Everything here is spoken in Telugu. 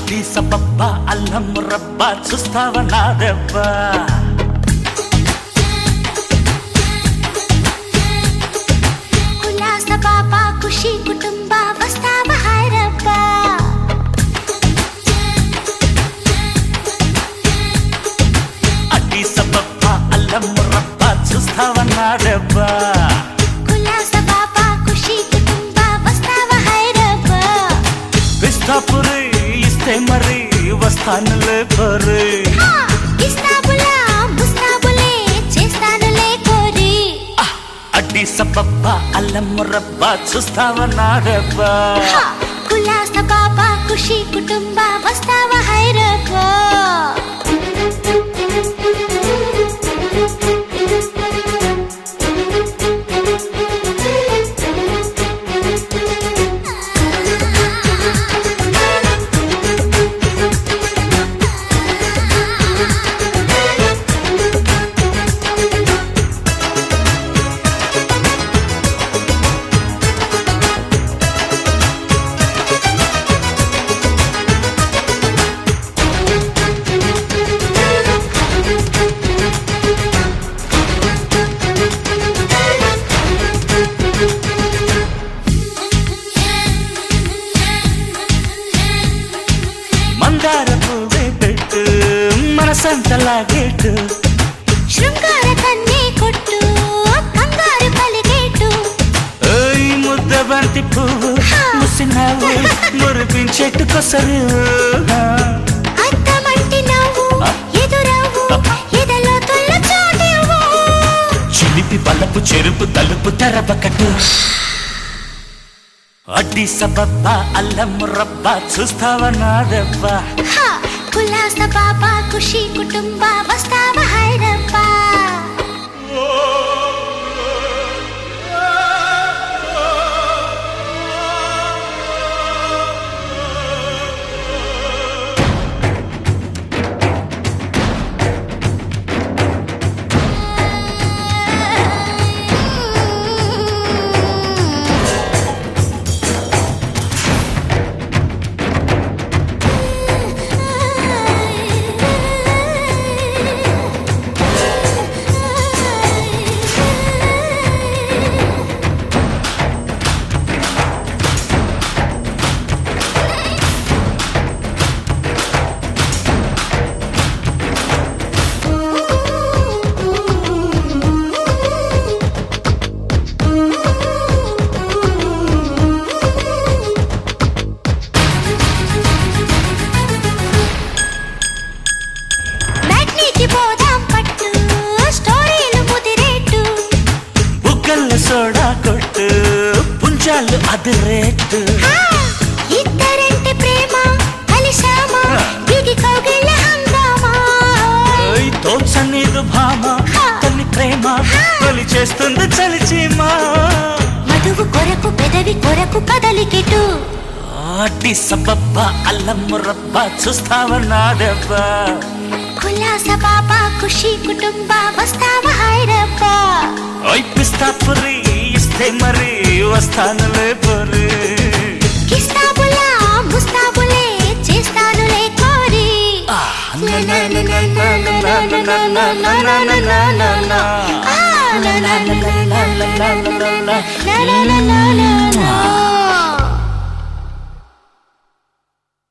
అడ్డి సబబ్బ అల్లం రబ్బ చూస్తావా నా దెబ్బ ఉల్లాస పాప ఖుషి కుటుంబ వస్తావ హైరప్ప అడ్డి సబబ్బ అల్లం రబ్బ చూస్తావా నా దెబ్బ ఉల్లాస పాప ఖుషి కుటుంబ వస్తావ హైరప్ప పిస్తాపురి ఇస్తే మరి వస్తానులే పరి హా, ఇస్తాబులా ముస్తాబులే చేస్తానులే కోరి అడ్డి సబబ్బ అల్లం రబ్బ చూస్తావా నా దెబ్బ హా, ఉల్లాస పాప ఖుషి కుటుంబ వస్తావ హైరప్ప మందార పువ్వే పెట్టు మనసంతలాగేటు శృంగార కన్నే కొట్టు కంగారు పలిగేటు ఓయ్ ముద్ద బంతి పువ్వు ముసినావు మురిపించెట్టు కొసరు అద్దమంటి నవ్వు ఎదురవ్వు ఎదలో తొల్ల చోటివ్వు చిలిపి బలపు చెరుపు తలుపు తెరవకటు అడ్డి సబబ్బ అల్లం రబ్బ చూస్తావా నా దెబ్బ హా, కులాస పాప ఖుషి కుటుంబ వస్తావ హైరప్ప మ్యాట్నీకి పోదాం పట్టు స్టోరీలు ముదిరేట్టు బుగ్గల్ల సోడా కొట్టు పుంజాలు అది రేటు హా, ఇద్దరంటే ప్రేమ కలిశామా దిగి కౌగిళ్ళ హంగామా ఓయ్ తోచనీదు భామ తల్లి ప్రేమ తొలి చేస్తుంది చలిచీమా మధువు కొరకు పెదవి కొరకు కదలికెటు అడ్డి సబబ్బ అల్లం రబ్బ చూస్తావా నా దెబ్బ కులాస పాప ఖుషి కుటుంబ వస్తావ హైరప్ప ఓయ్ పిస్తా పురి ఇస్తే మరి వస్తానులే పొరి కిస్తాబులా ముస్తాబులే చేస్తానులే కోరి ఆ, నా, నా, నా, నా, నా, నా, నా, నా, నా, నా, నా, నా, నా, నా, నా. ఆ, లా, లా, లా, లా, లా, లా, లా, లా, లా, లా, లా, లా, లా, లా, లా.